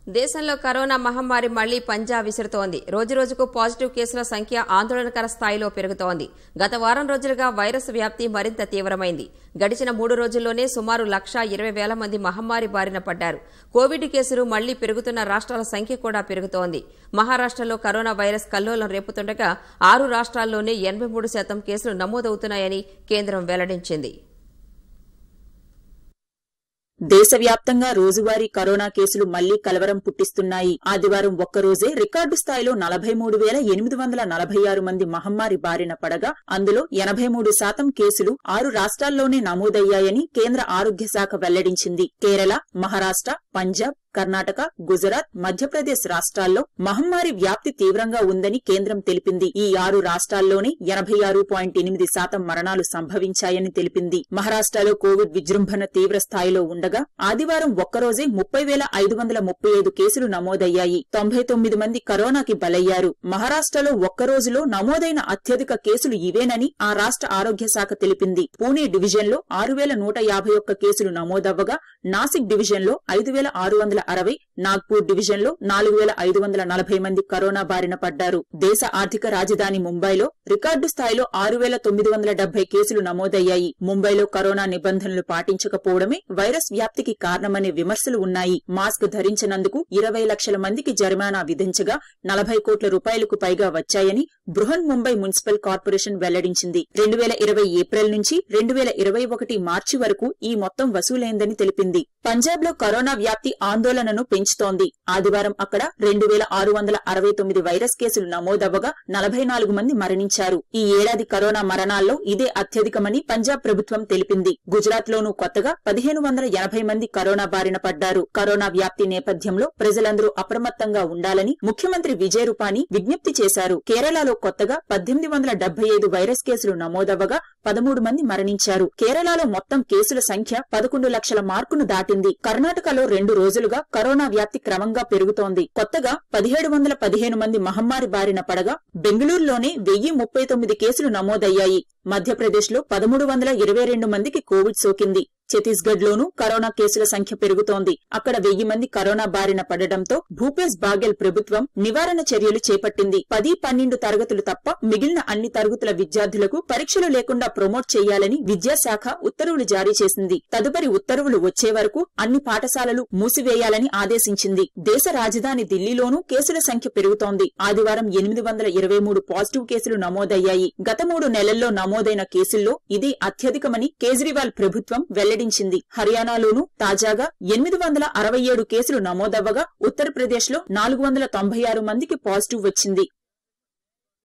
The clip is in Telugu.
దేశంలో కరోనా మహమ్మారి మళ్లీ పంజా విసురుతోంది రోజురోజుకు పాజిటివ్ కేసుల సంఖ్య ఆందోళనకర స్థాయిలో పెరుగుతోంది గత వారం రోజులుగా వైరస్ వ్యాప్తి మరింత తీవ్రమైంది గడిచిన మూడు రోజుల్లోనే సుమారు లక్షా ఇరవై వేల మంది మహమ్మారి బారిన పడ్డారు కోవిడ్ కేసులు మళ్లీ పెరుగుతున్న రాష్ట్రాల సంఖ్య కూడా పెరుగుతోంది మహారాష్ట్రలో కరోనా వైరస్ కల్లోలం రేపుతుండగా ఆరు రాష్ట్రాల్లోనే ఎనబై మూడు శాతం కేసులు నమోదవుతున్నాయని కేంద్రం వెల్లడించింది దేశవ్యాప్తంగా రోజువారీ కరోనా కేసులు మళ్లీ కలవరం పుట్టిస్తున్నాయి ఆదివారం ఒక్కరోజే రికార్డు స్థాయిలో నలభై మూడు వేల ఎనిమిది వందల నలభై ఆరు మంది మహమ్మారి బారిన పడగా అందులో ఎనభై మూడు శాతం కేసులు ఆరు రాష్ట్రాల్లోనే నమోదయ్యాయని కేంద్ర ఆరోగ్య శాఖ వెల్లడించింది కేరళ మహారాష్ట్ర పంజాబ్ కర్ణాటక గుజరాత్ మధ్యప్రదేశ్ రాష్ట్రాల్లో మహమ్మారి వ్యాప్తి తీవ్రంగా ఉందని కేంద్రం తెలిపింది ఈ ఆరు రాష్ట్రాల్లోనే ఎనభై ఆరు పాయింట్ ఎనిమిది శాతం మరణాలు సంభవించాయని తెలిపింది మహారాష్ట్రలో కోవిడ్ విజృంభణ తీవ్ర స్థాయిలో ఉండగా ఆదివారం ఒక్కరోజే ముప్పై వేల ఐదు వందల ముప్పై ఐదు కేసులు నమోదయ్యాయి తొంభై తొమ్మిది మంది కరోనాకి బలయ్యారు మహారాష్ట్రలో ఒక్క రోజులో నమోదైన అత్యధిక కేసులు ఇవేనని ఆ రాష్ట్ర ఆరోగ్య శాఖ తెలిపింది పూణే డివిజన్లో ఆరు వేల నూట యాభై ఒక్క కేసులు నమోదవ్వగా నాసిక్ డివిజన్లో ఐదు వేల ఆరు వందల అరవై నాగ్పూర్ డివిజన్లో నాలుగు వేల ఐదు వందల నలభై మంది కరోనా బారిన పడ్డారు దేశ ఆర్థిక రాజధాని ముంబైలో రికార్డు స్థాయిలో ఆరు వేల తొమ్మిది వందల డెబ్బై కేసులు నమోదయ్యాయి ముంబైలో కరోనా నిబంధనలు పాటించకపోవడమే వైరస్ వ్యాప్తికి కారణమనే విమర్శలు ఉన్నాయి మాస్క్ ధరించినందుకు ఇరవై లక్షల మందికి జరిమానా విధించగా నలభై కోట్ల రూపాయలకు పైగా వచ్చాయని బృహన్ ముంబై మున్సిపల్ కార్పొరేషన్ వెల్లడించింది రెండు వేల ఇరవై ఏప్రిల్ నుంచి రెండు వేల ఇరవై ఒకటి మార్చి వరకు ఈ మొత్తం వసూలైందని తెలిపింది పంజాబ్ లో కరోనా వ్యాప్తి ఆందోళనను పెంచుతోంది ఆదివారం అక్కడ రెండు వేల ఆరు వందల అరవై తొమ్మిది వైరస్ కేసులు నమోదవ్వగా నలభై నాలుగు మంది మరణించారు ఈ ఏడాది కరోనా మరణాల్లో ఇదే అత్యధికమని పంజాబ్ ప్రభుత్వం తెలిపింది గుజరాత్ లోనూ కొత్తగా పదిహేను వందల ఎనభై మంది కరోనా బారిన పడ్డారు కరోనా వ్యాప్తి నేపథ్యంలో ప్రజలందరూ అప్రమత్తంగా ఉండాలని ముఖ్యమంత్రి విజయ్ రూపానీ విజ్ఞప్తి చేశారు కేరళలో కొత్తగా పద్దెనిమిది వందల డెబ్బై ఐదు వైరస్ కేసులు నమోదవ్వగా పదమూడు మంది మరణించారు కేరళలో మొత్తం కేసుల సంఖ్య పదకొండు లక్షల మార్కును దాటింది కర్ణాటకలో రెండు రోజులుగా కరోనా వ్యాప్తి క్రమంగా పెరుగుతోంది కొత్తగా పదిహేడు వందల పదిహేను మంది మహమ్మారి బారిన పడగా బెంగళూరులోనే వెయ్యి ముప్పై తొమ్మిది కేసులు నమోదయ్యాయి మధ్యప్రదేశ్ లో పదమూడు వందల ఇరవై రెండు మందికి కోవిడ్ సోకింది ఛత్తీస్గఢ్ లోనూ కరోనా కేసుల సంఖ్య పెరుగుతోంది అక్కడ వెయ్యి మంది కరోనా బారిన పడడంతో భూపేశ్ బాగెల్ ప్రభుత్వం నివారణ చర్యలు చేపట్టింది పది పన్నెండు తరగతులు తప్ప మిగిలిన అన్ని తరగతుల విద్యార్థులకు పరీక్షలు లేకుండా ప్రమోట్ చేయాలని విద్యాశాఖ ఉత్తర్వులు జారీ చేసింది తదుపరి ఉత్తర్వులు వచ్చే వరకు అన్ని పాఠశాలలు మూసివేయాలని ఆదేశించింది దేశ రాజధాని ఢిల్లీలోనూ కేసుల సంఖ్య పెరుగుతోంది ఆదివారం ఎనిమిది వందల ఇరవై మూడు పాజిటివ్ కేసులు నమోదయ్యాయి గత మూడు నెలల్లో నమోదైన కేసుల్లో ఇదే అత్యధికమని కేజ్రీవాల్ ప్రభుత్వం వెల్లడించింది హర్యానాలోనూ తాజాగా ఎనిమిది వందల అరవై ఏడు కేసులు నమోదవ్వగా ఉత్తరప్రదేశ్ లో నాలుగు వందల తొంభై ఆరు మందికి పాజిటివ్ వచ్చింది